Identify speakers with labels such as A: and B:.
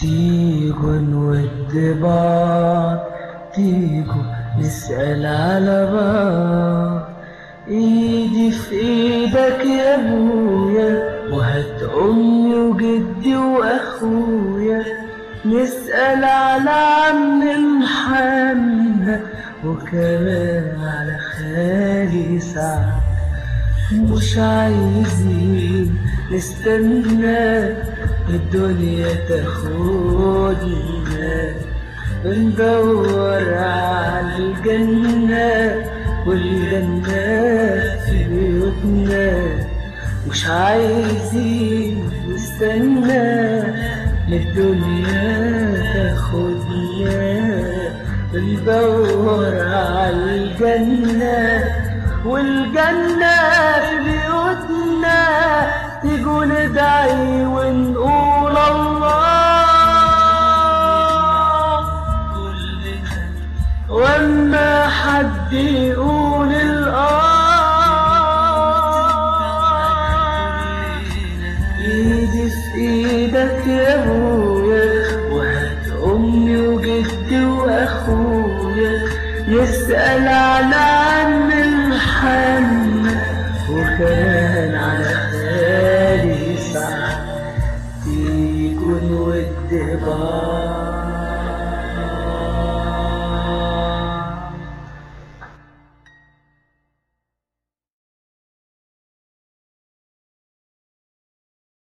A: تيجوا نود بعض تيجوا نسأل على بعض ايدي في ايدك يا ابويا وهات امي وجدي واخويا نسأل على عم محمد وكمان على خالي سعد مش عايزين نستنى الدنيا تاخدنا بندور على الجنة والجنة في بيوتنا مش عايزين نستنى الدنيا تاخدنا بندور على الجنة والجنة في بيوتنا تيجوا ندعي ونقول الله واما حد يقول الآه ايدي في ايدك يا ابويا وهات امي وجدي واخويا نسأل على عم محمد وكان على خالي سعد تيجوا نود بعض